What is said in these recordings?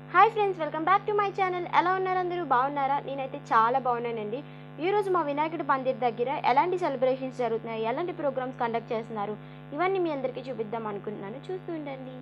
hi friends welcome back to my channel ఎలా ఉన్నారు అందరూ బాగున్నారా నేనైతే చాలా బాగున్నానండి ఈ రోజు మా వినాయకుడి పందిర్ దగ్గర ఎలాంటి సెలబ్రేషన్స్ జరుగుతున్నాయి ఎలాంటి ప్రోగ్రామ్స్ కండక్ట్ చేస్తున్నారు ఇవన్నీ మీ అందరికీ చూపిద్దాం అనుకుంటున్నాను చూస్తూ ఉండండి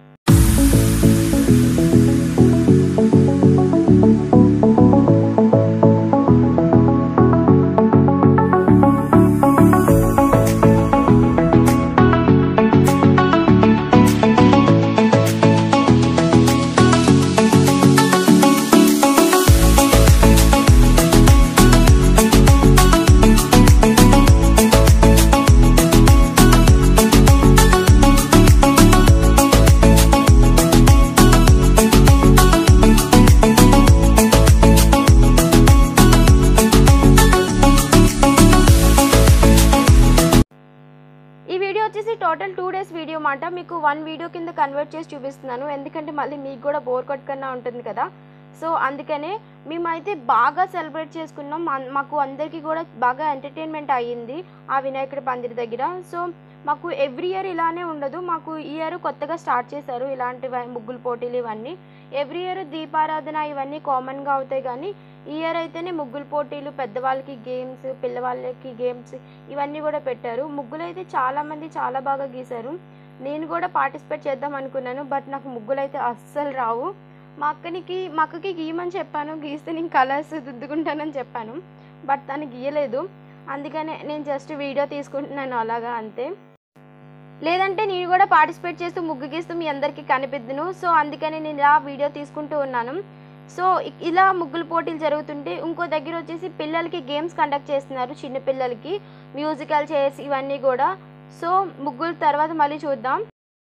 ఈ వీడియో వచ్చేసి టోటల్ టూ డేస్ వీడియో మాట మీకు వన్ వీడియో కింద కన్వర్ట్ చేసి చూపిస్తున్నాను ఎందుకంటే మళ్ళీ మీకు కూడా బోర్ కొట్టుకన్నా ఉంటుంది కదా సో అందుకనే మేమైతే బాగా సెలబ్రేట్ చేసుకున్నాం మా- మాకు అందరికీ కూడా బాగా ఎంటర్టైన్మెంట్ అయ్యింది ఆ వినాయకుడి పందిరి దగ్గర సో మాకు ఎవ్రీ ఇయర్ ఇలానే ఉండదు మాకు ఈ ఇయర్ కొత్తగా స్టార్ట్ చేశారు ఇలాంటి ముగ్గులు పోటీలు ఇవన్నీ ఎవ్రీ ఇయర్ దీపారాధన ఇవన్నీ కామన్గా అవుతాయి కానీ ఈ ఇయర్ అయితేనే ముగ్గులు పోటీలు పెద్దవాళ్ళకి గేమ్స్ పిల్లవాళ్ళకి గేమ్స్ ఇవన్నీ కూడా పెట్టారు ముగ్గులు అయితే చాలా మంది చాలా బాగా గీశారు నేను కూడా పార్టిసిపేట్ చేద్దాం అనుకున్నాను బట్ నాకు ముగ్గులు అయితే అస్సలు రావు మా అక్కనికి మా అక్కకి గీయమని చెప్పాను గీస్తే నేను కలర్స్ దిద్దుకుంటానని చెప్పాను బట్ తను గీయలేదు అందుకనే నేను జస్ట్ వీడియో తీసుకుంటున్నాను అలాగా అంతే లేదంటే నేను కూడా పార్టిసిపేట్ చేస్తూ ముగ్గు గీస్తూ మీ అందరికీ కనిపిద్దును సో అందుకని నేను ఇలా వీడియో తీసుకుంటూ ఉన్నాను సో ఇ- ఇలా ముగ్గులు పోటీలు జరుగుతుంటే ఇంకో దగ్గర వచ్చేసి పిల్లలకి గేమ్స్ కండక్ట్ చేస్తున్నారు చిన్న పిల్లలకి మ్యూజికల్ చైర్స్ ఇవన్నీ కూడా సో ముగ్గులు తర్వాత మళ్ళీ చూద్దాం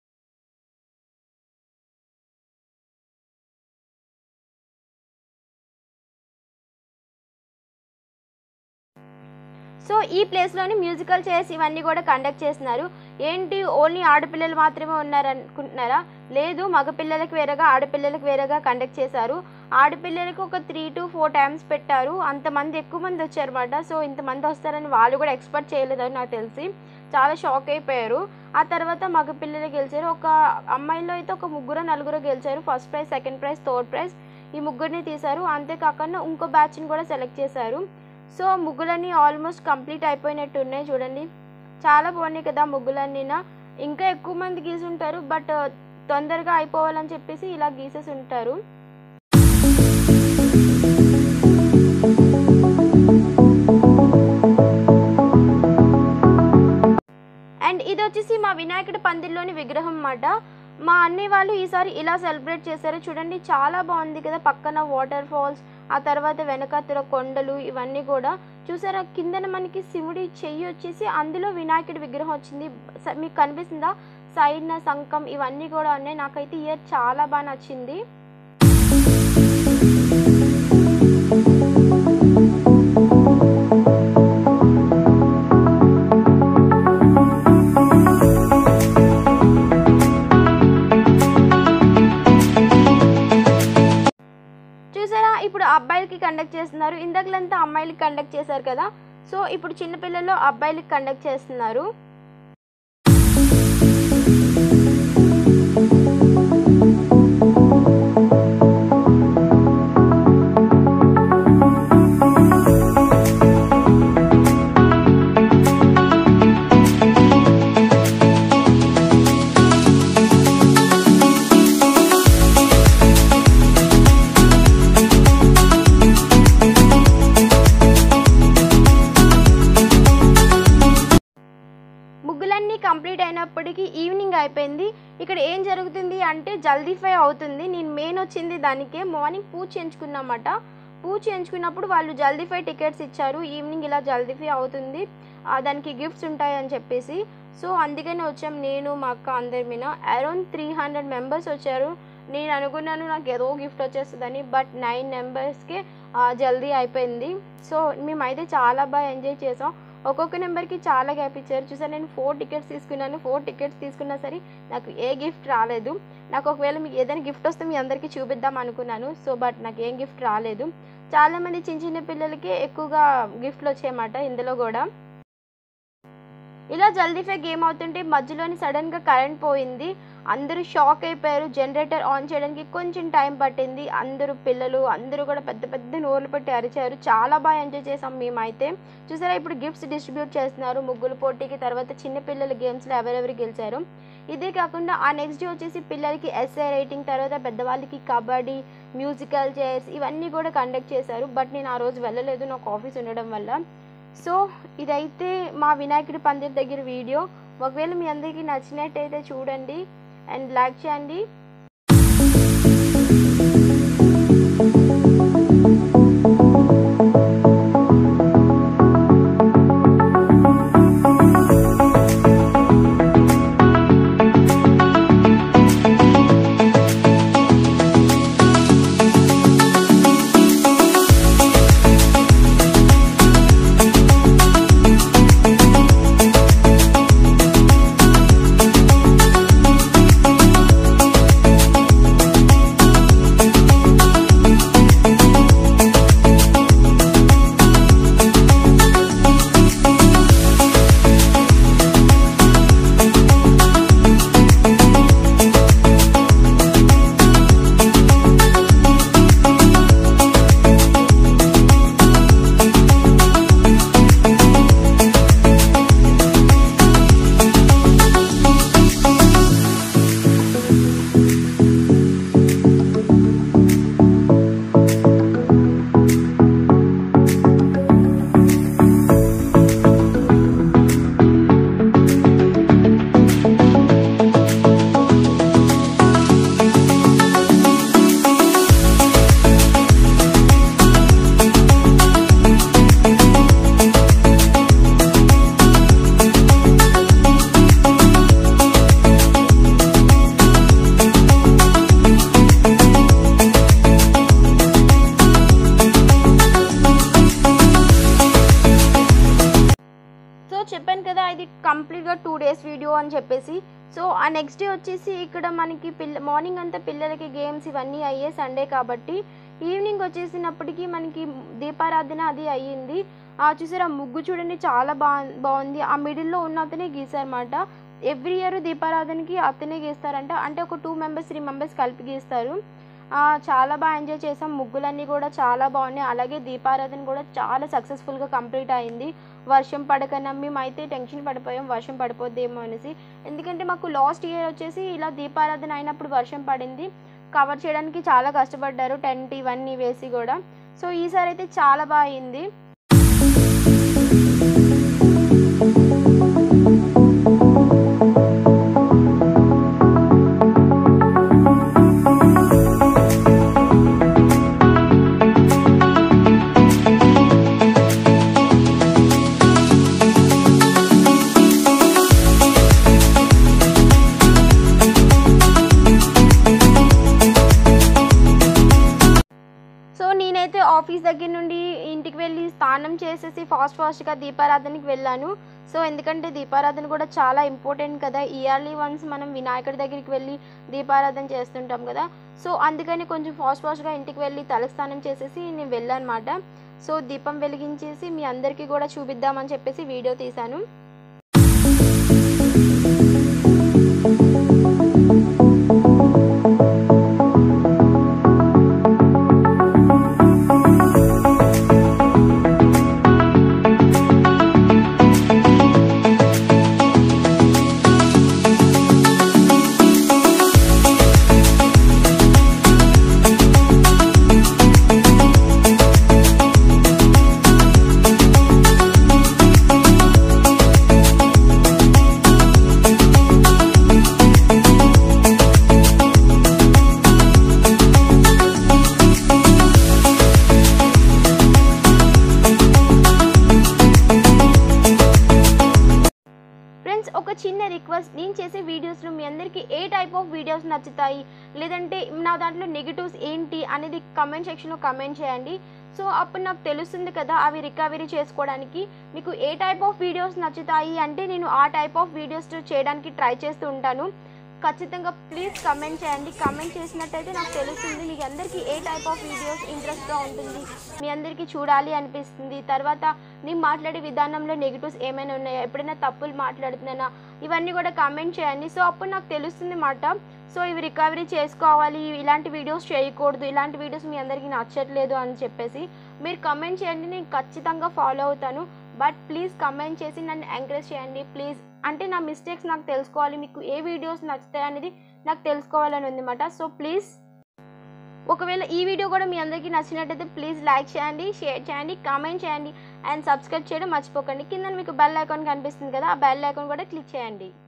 సో ఈ ప్లేస్లోని మ్యూజికల్ చైర్స్ ఇవన్నీ కూడా కండక్ట్ చేస్తున్నారు ఏంటి ఓన్లీ ఆడపిల్లలు మాత్రమే ఉన్నారనుకుంటున్నారా లేదు మగపిల్లలకి వేరేగా ఆడపిల్లలకి వేరేగా కండక్ట్ చేశారు ఆడపిల్లలకి ఒక త్రీ టు ఫోర్ టైమ్స్ పెట్టారు అంతమంది ఎక్కువ మంది వచ్చారన్నమాట సో ఇంతమంది వస్తారని వాళ్ళు కూడా ఎక్స్పెక్ట్ చేయలేదని నాకు తెలిసి చాలా షాక్ అయిపోయారు ఆ తర్వాత మగపిల్లలు గెలిచారు ఒక అమ్మాయిలో అయితే ఒక ముగ్గురు నలుగురు గెలిచారు first prize second prize third prize ఈ ముగ్గురిని తీశారు అంతేకాకుండా ఇంకో బ్యాచ్ని కూడా సెలెక్ట్ చేశారు సో ముగ్గులన్నీ ఆల్మోస్ట్ కంప్లీట్ అయిపోయినట్టు ఉన్నాయి చూడండి చాలా బాగున్నాయి కదా ముగ్గులన్నీ ఇంకా ఎక్కువ మంది గీసి ఉంటారు బట్ తొందరగా అయిపోవాలని చెప్పేసి ఇలా గీసేసి ఉంటారు అండ్ ఇది వచ్చేసి మా వినాయకుడి పందిల్లోని విగ్రహం అన్నమాట మా అన్నయ్య వాళ్ళు ఈసారి ఇలా సెలబ్రేట్ చేశారు చూడండి చాలా బాగుంది కదా పక్కన వాటర్ ఫాల్స్ ఆ తర్వాత వెనకాతల కొండలు ఇవన్నీ కూడా చూసారా కిందన మనకి శివుడి చెయ్యి వచ్చేసి అందులో వినాయకుడి విగ్రహం వచ్చింది స- మీకు కనిపిస్తుందా సైడ్న శంఖం ఇవన్నీ కూడా ఉన్నాయి నాకైతే ఇయర్ చాలా బాగా నచ్చింది చూసారా ఇప్పుడు అబ్బాయిలకి కండక్ట్ చేస్తున్నారు ఇందాకలంతా అమ్మాయిలకి కండక్ట్ చేశారు కదా సో ఇప్పుడు చిన్నపిల్లలు అబ్బాయిలకి కండక్ట్ చేస్తున్నారు ముగ్గులన్నీ కంప్లీట్ అయినప్పటికీ ఈవినింగ్ అయిపోయింది ఇక్కడ ఏం జరుగుతుంది అంటే జల్దీ ఫై అవుతుంది నేను మెయిన్ వచ్చింది దానికే మార్నింగ్ పూజ చేయించుకున్నమాట పూజ చేయించుకున్నప్పుడు వాళ్ళు జల్దీ ఫై టికెట్స్ ఇచ్చారు ఈవినింగ్ ఇలా జల్దీ ఫై అవుతుంది ఆ, దానికి గిఫ్ట్స్ ఉంటాయి అని చెప్పేసి సో అందుకనే వచ్చాం నేను మా అక్క అందరి మీద అరౌండ్ త్రీ హండ్రెడ్ మెంబర్స్ వచ్చారు నేను అనుకున్నాను నాకు ఏదో గిఫ్ట్ వచ్చేస్తుందని బట్ నైన్ మెంబర్స్కి జల్దీ అయిపోయింది సో మేమైతే చాలా బాగా ఎంజాయ్ చేసాం ఒక్కొక్క నెంబర్కి చాలా గ్యాప్ ఇచ్చారు చూసారు నేను ఫోర్ టికెట్స్ తీసుకున్నాను ఫోర్ టికెట్స్ తీసుకున్నా సరే నాకు ఏ గిఫ్ట్ రాలేదు నాకు ఒకవేళ మీకు ఏదైనా గిఫ్ట్ వస్తే మీ అందరికీ చూపిద్దాం అనుకున్నాను సో బట్ నాకు ఏం గిఫ్ట్ రాలేదు చాలామంది చిన్న చిన్న పిల్లలకి ఎక్కువగా గిఫ్ట్లు వచ్చాయన్నమాట ఇందులో కూడా ఇలా జల్దీఫే గేమ్ అవుతుంటే మధ్యలోని సడన్గా కరెంట్ పోయింది అందరూ షాక్ అయిపోయారు జనరేటర్ ఆన్ చేయడానికి కొంచెం టైం పట్టింది అందరూ పిల్లలు అందరూ కూడా పెద్ద పెద్ద నోర్లు పెట్టి అరిచారు చాలా బాగా ఎంజాయ్ చేసాం మేమైతే చూసారా ఇప్పుడు గిఫ్ట్స్ డిస్ట్రిబ్యూట్ చేస్తున్నారు ముగ్గులు పోటీకి తర్వాత చిన్న పిల్లల గేమ్స్లో ఎవరెవరు గెలిచారు ఇదే కాకుండా ఆ నెక్స్ట్ డే వచ్చేసి పిల్లలకి ఎస్ఐ రైటింగ్ తర్వాత పెద్దవాళ్ళకి కబడ్డీ మ్యూజికల్ చైర్స్ ఇవన్నీ కూడా కండక్ట్ చేశారు బట్ నేను ఆ రోజు వెళ్ళలేదు నాకు ఆఫీస్ ఉండడం వల్ల సో ఇదైతే మా వినాయకుడి పందిరి దగ్గర వీడియో ఒకవేళ మీ అందరికీ నచ్చినట్టయితే చూడండి అండ్ లైక్ చేయండి సో చెప్పాను కదా ఇది కంప్లీట్గా టూ డేస్ వీడియో అని చెప్పేసి సో ఆ నెక్స్ట్ డే వచ్చేసి ఇక్కడ మనకి పిల్ల మార్నింగ్ అంతా పిల్లలకి గేమ్స్ ఇవన్నీ అయ్యే సండే కాబట్టి ఈవినింగ్ వచ్చేసినప్పటికీ మనకి దీపారాధన అది అయ్యింది ఆ చూసారా ముగ్గు చూడండి చాలా బా బాగుంది ఆ మిడిల్లో ఉన్న అతనే గీసారన్నమాట ఎవ్రీ ఇయర్ దీపారాధనకి అతనే గీస్తారంట అంటే ఒక టూ మెంబర్స్ త్రీ మెంబర్స్ కలిపి గీస్తారు ఆ, చాలా బాగా ఎంజాయ్ చేసాం ముగ్గులన్నీ కూడా చాలా బాగున్నాయి అలాగే దీపారాధన కూడా చాలా సక్సెస్ఫుల్గా కంప్లీట్ అయింది వర్షం పడకన్నా మేమైతే టెన్షన్ పడిపోయాం వర్షం పడిపోద్దేమో అనేసి ఎందుకంటే మాకు లాస్ట్ ఇయర్ వచ్చేసి ఇలా దీపారాధన అయినప్పుడు వర్షం పడింది కవర్ చేయడానికి చాలా కష్టపడ్డారు టెంట్ ఇవన్నీ వేసి కూడా సో ఈసారి అయితే చాలా బాగా అయింది సో నేనైతే ఆఫీస్ దగ్గర నుండి ఇంటికి వెళ్ళి స్నానం చేసేసి ఫాస్ట్ ఫాస్ట్గా దీపారాధనకి వెళ్ళాను సో ఎందుకంటే దీపారాధన కూడా చాలా ఇంపార్టెంట్ కదా ఇయర్లీ వన్స్ మనం వినాయకుడి దగ్గరికి వెళ్ళి దీపారాధన చేస్తుంటాం కదా సో అందుకని కొంచెం ఫాస్ట్ ఫాస్ట్గా ఇంటికి వెళ్ళి తలస్నానం చేసేసి నేను వెళ్ళానమాట సో దీపం వెలిగించేసి మీ అందరికీ కూడా చూపిద్దామని చెప్పేసి వీడియో తీశాను ఫ్రెండ్స్ ఒక చిన్న రిక్వెస్ట్ నేను చేసే వీడియోస్లో మీ అందరికీ ఏ టైప్ ఆఫ్ వీడియోస్ నచ్చుతాయి లేదంటే నా దాంట్లో నెగిటివ్స్ ఏంటి అనేది కమెంట్ సెక్షన్లో కమెంట్ చేయండి సో అప్పుడు నాకు తెలుస్తుంది కదా అవి రికవరీ చేసుకోవడానికి మీకు ఏ టైప్ ఆఫ్ వీడియోస్ నచ్చుతాయి అంటే నేను ఆ టైప్ ఆఫ్ వీడియోస్ చేయడానికి ట్రై చేస్తూ ఉంటాను ఖచ్చితంగా ప్లీజ్ కమెంట్ చేయండి కమెంట్ చేసినట్టయితే నాకు తెలుస్తుంది మీకు అందరికీ ఏ టైప్ ఆఫ్ వీడియోస్ ఇంట్రెస్ట్గా ఉంటుంది మీ అందరికీ చూడాలి అనిపిస్తుంది తర్వాత నేను మాట్లాడే విధానంలో నెగిటివ్స్ ఏమైనా ఉన్నాయా ఎప్పుడైనా తప్పులు మాట్లాడుతున్నానా ఇవన్నీ కూడా కమెంట్ చేయండి సో అప్పుడు నాకు తెలుస్తుంది మాట సో ఇవి రికవరీ చేసుకోవాలి ఇలాంటి వీడియోస్ చేయకూడదు ఇలాంటి వీడియోస్ మీ అందరికీ నచ్చట్లేదు అని చెప్పేసి మీరు కమెంట్ చేయండి నేను ఖచ్చితంగా ఫాలో అవుతాను బట్ ప్లీజ్ కమెంట్ చేసి నన్ను ఎంకరేజ్ చేయండి ప్లీజ్ అంటే నా మిస్టేక్స్ నాకు తెలుసుకోవాలి మీకు ఏ వీడియోస్ నచ్చుతాయి అనేది నాకు తెలుసుకోవాలని ఉందన్నమాట సో ప్లీజ్ ఒకవేళ ఈ వీడియో కూడా మీ అందరికీ నచ్చినట్టయితే ప్లీజ్ లైక్ చేయండి షేర్ చేయండి కామెంట్ చేయండి అండ్ సబ్స్క్రైబ్ చేయడం మర్చిపోకండి కింద మీకు బెల్ ఐకాన్ కనిపిస్తుంది కదా ఆ బెల్ ఐకాన్ కూడా క్లిక్ చేయండి